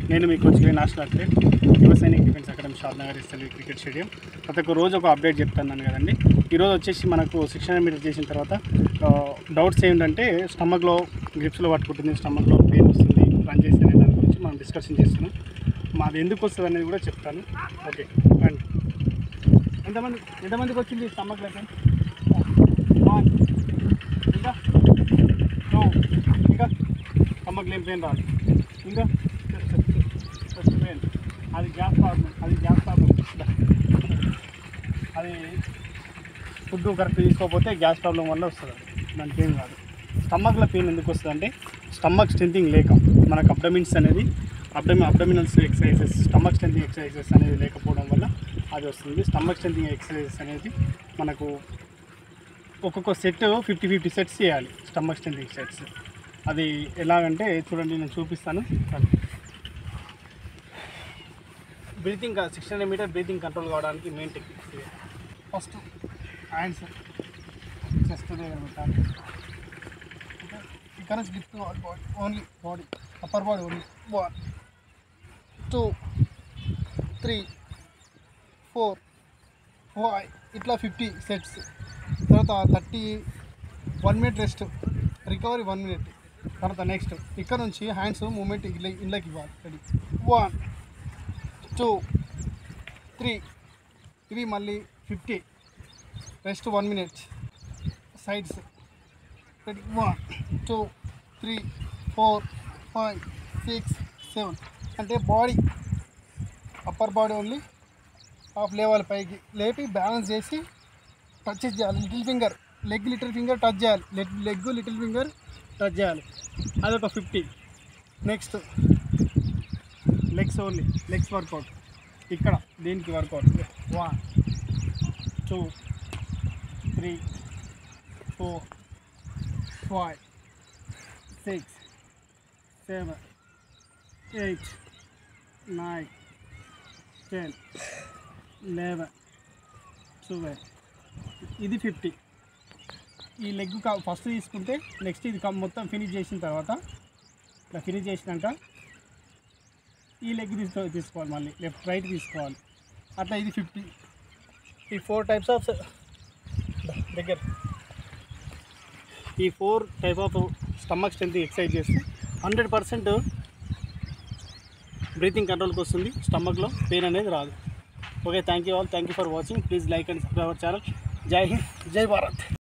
నేను మీకు వచ్చి national athlete Yuva Sainik defence academy Shadnagar ఇస్తుంది క్రికెట్ స్టేడియం ప్రతి ఒక్క రోజు ఒక అప్డేట్ చెప్తాను కదండి ఈరోజు వచ్చేసి మనకు సిక్స్ మీటర్ చేసిన తర్వాత డౌట్స్ ఏంటంటే స్టమక్లో గ్రిప్స్లో పట్టుకుంటుంది స్టమక్లో పెయిన్ వస్తుంది రన్ చేసే దాని గురించి మనం డిస్కషన్ చేస్తున్నాం మాది ఎందుకు వస్తుంది అనేది కూడా చెప్తాను ఓకే రండి ఎంతమంది ఎంతమందికి వచ్చింది స్టమక్లో పెయిన్ వన్ ఇంకా టూ ఇంకా స్టమక్ ఏం పెయిన్ రాదు ఇంకా చెస్ట్ పెయిన్ అది గ్యాస్ ప్రాబ్లం అది గ్యాస్ ప్రాబ్లం అది ఫుడ్ కరెక్ట్ తీసుకోకపోతే గ్యాస్ ప్రాబ్లం వల్ల వస్తుంది దానికి ఏం కాదు స్టమక్లో పెయిన్ ఎందుకు వస్తుంది అంటే స్టమక్ స్ట్రెంతింగ్ లేక మనకు అబ్డమిన్స్ అనేది అబ్డమి abdominals exercises stomach strengthening exercises అనేది లేకపోవడం వల్ల అది వస్తుంది స్టమక్ స్ట్రెంతింగ్ ఎక్సర్సైజెస్ అనేది మనకు ఒక్కొక్క సెట్ ఫిఫ్టీ ఫిఫ్టీ సెట్స్ చేయాలి స్టమక్ స్ట్రెంతింగ్ సెట్స్ అది ఎలాగంటే చూడండి నేను చూపిస్తాను breathing six hundred metre breathing control కావడానికి మెయిన్ టెక్నిక్స్ ఇవి. ఫస్ట్ హ్యాండ్స్ చెస్ట్ దగ్గర పెట్టాలి ఓకే ఇక్కడ నుంచి లిఫ్ట్ కావాలి body only body upper body only one two three four five ఇట్లా ఫిఫ్టీ సెట్స్ తర్వాత thirty one minute rest recovery one minute తర్వాత నెక్స్ట్ ఇక్కడ నుంచి హ్యాండ్స్ మూమెంట్ ఇలా ఇళ్ళకి ఇవ్వాలి రెడీ వన్ టూ త్రీ ఇవి మళ్ళీ fifty rest one minute sides ready one two three four five six seven అంటే body upper body only half లేవాలి పైకి లేపి బ్యాలెన్స్ చేసి టచ్ చేయాలి little finger leg little finger touch చేయాలి leg leg little finger touch చేయాలి అదొక fifty next legs only legs workout ఇక్కడ దీనికి workout one two three four five six seven eight nine ten eleven twelve ఇది fifty ఈ leg కా- first తీసుకుంటే next ఇది కం- మొత్తం ఫినిష్ చేసిన తర్వాత ఇట్లా ఫినిష్ చేసినాక ఈ లెగ్ తీసుకో తీసుకోవాలి మళ్ళీ లెఫ్ట్ రైట్ తీసుకోవాలి అట్లా ఇది ఫిఫ్టీ ఈ ఫోర్ టైప్స్ ఆఫ్ దగ్గర ఈ four type of stomach strength exercise చేస్తే హండ్రెడ్ పర్సెంట్ బ్రీతింగ్ కంట్రోల్కి వస్తుంది స్టమక్లో పెయిన్ అనేది రాదు okay thank you all thank you for watching please like and subscribe our channel Jai Hind జై భారత్